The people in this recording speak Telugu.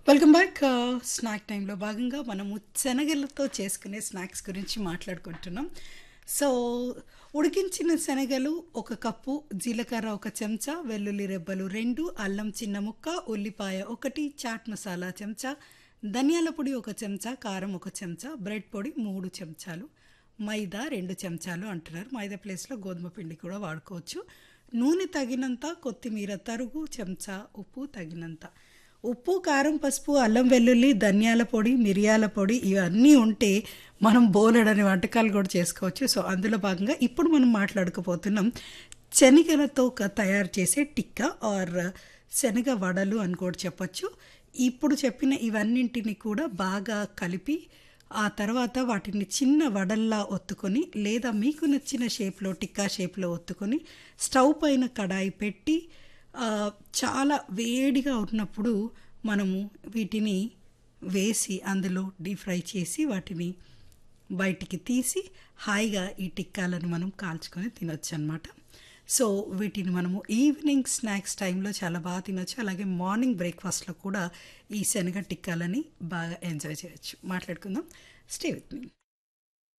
వెల్కమ్ బ్యాక్ స్నాక్ టైంలో భాగంగా మనము శనగలతో చేసుకునే స్నాక్స్ గురించి మాట్లాడుకుంటున్నాం సో ఉడికించిన శనగలు ఒక కప్పు జీలకర్ర ఒక చెంచా వెల్లుల్లి రెబ్బలు రెండు అల్లం చిన్న ముక్క ఉల్లిపాయ ఒకటి చాట్ మసాలా చెంచా ధనియాల పొడి ఒక చెంచా కారం ఒక చెంచా బ్రెడ్ పొడి మూడు చెంచాలు మైదా రెండు చెంచాలు అంటున్నారు మైదా ప్లేస్లో గోధుమ పిండి కూడా వాడుకోవచ్చు నూనె తగినంత కొత్తిమీర తరుగు చెంచా ఉప్పు తగినంత ఉప్పు కారం పసుపు అల్లం వెల్లుల్లి ధనియాల పొడి మిరియాల పొడి ఇవన్నీ ఉంటే మనం బోలెడని వంటకాలు కూడా చేసుకోవచ్చు సో అందులో భాగంగా ఇప్పుడు మనం మాట్లాడుకోపోతున్నాం శనగలతో క- తయారు చేసే టిక్కా ఆర్ శనగ వడలు అని కూడా చెప్పొచ్చు ఇప్పుడు చెప్పిన ఇవన్నింటిని కూడా బాగా కలిపి ఆ తర్వాత వాటిని చిన్న వడల్లా ఒత్తుకొని లేదా మీకు నచ్చిన షేప్లో టిక్కా షేప్లో ఒత్తుకొని స్టవ్ పైన కడాయి పెట్టి ఆ, చాలా వేడిగా ఉన్నప్పుడు మనము వీటిని వేసి అందులో డీప్ ఫ్రై చేసి వాటిని బయటికి తీసి హాయిగా ఈ టిక్కాలను మనం కాల్చుకొని తినొచ్చు అనమాట సో వీటిని మనము ఈవినింగ్ స్నాక్స్ టైంలో చాలా బాగా తినొచ్చు అలాగే మార్నింగ్ బ్రేక్ఫాస్ట్లో కూడా ఈ శనగ టిక్కాలని బాగా ఎంజాయ్ చేయొచ్చు మాట్లాడుకుందాం స్టే విత్ మీ